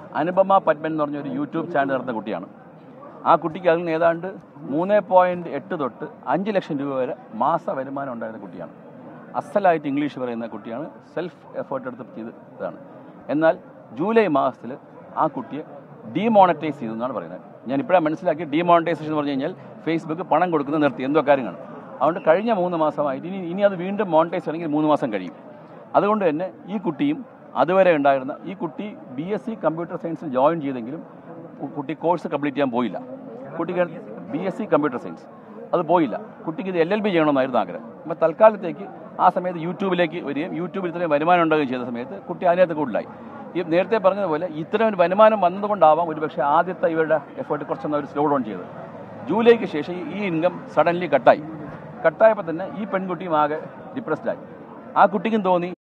അനുപമ പത്മൻ എന്ന് പറഞ്ഞ ഒരു യൂട്യൂബ് ചാനൽ നടത്തുന്ന കുട്ടിയാണ് ആ കുട്ടിക്ക് അതിൽ നിന്ന് ഏതാണ്ട് മൂന്ന് പോയിന്റ് എട്ട് തൊട്ട് അഞ്ച് ലക്ഷം രൂപ വരെ മാസ വരുമാനം ഉണ്ടായിരുന്ന കുട്ടിയാണ് അസലായിട്ട് ഇംഗ്ലീഷ് പറയുന്ന കുട്ടിയാണ് സെൽഫ് എഫേർട്ട് എടുത്ത് ചെയ്ത് ഇതാണ് എന്നാൽ ജൂലൈ മാസത്തിൽ ആ കുട്ടിയെ ഡീമോണറ്റൈസ് ചെയ്തു എന്നാണ് പറയുന്നത് ഞാൻ ഇപ്പോഴാണ് മനസ്സിലാക്കി ഡീമോണറ്റൈസേഷൻ എന്ന് പറഞ്ഞു കഴിഞ്ഞാൽ ഫേസ്ബുക്ക് പണം കൊടുക്കുന്നത് നിർത്തി എന്തോ കാര്യമാണ് അതുകൊണ്ട് കഴിഞ്ഞ മൂന്ന് മാസമായിട്ട് ഇനി ഇനി അത് വീണ്ടും മോണിറ്റൈസ് ചെയ്യണമെങ്കിൽ മൂന്ന് മാസം കഴിയും അതുകൊണ്ട് തന്നെ ഈ കുട്ടിയും അതുവരെ ഉണ്ടായിരുന്ന ഈ കുട്ടി ബി എസ് സി കമ്പ്യൂട്ടർ സയൻസിൽ ജോയിൻ ചെയ്തെങ്കിലും കു- കുട്ടി കോഴ്സ് കംപ്ലീറ്റ് ചെയ്യാൻ പോയില്ല കുട്ടിക്ക് B S C computer science അത് പോയില്ല കുട്ടിക്ക് ഇത് എൽ എൽ ബി ചെയ്യണമെന്നായിരുന്നു ആഗ്രഹം അപ്പോൾ തൽക്കാലത്തേക്ക് ആ സമയത്ത് യൂട്യൂബിലേക്ക് വരികയും യൂട്യൂബിൽ ഇത്രയും വരുമാനം ഉണ്ടാകുകയും ചെയ്ത സമയത്ത് കുട്ടി അതിനകത്ത് കൂടുതലായി ഈ നേരത്തെ പറഞ്ഞതുപോലെ ഇത്തരം ഒരു വരുമാനം വന്നതുകൊണ്ടാവാം ഒരുപക്ഷെ ആദ്യത്തെ ഇവരുടെ എഫേർട്ട് കുറച്ചൊന്ന് അവർ സ്ലോ ഡൗൺ ചെയ്തത് ജൂലൈക്ക് ശേഷം ഈ ഇൻകം സഡൻലി കട്ടായി കട്ടായപ്പോൾ തന്നെ ഈ പെൺകുട്ടിയും ആകെ ഡിപ്രസ്ഡായി ആ കുട്ടിക്കും തോന്നി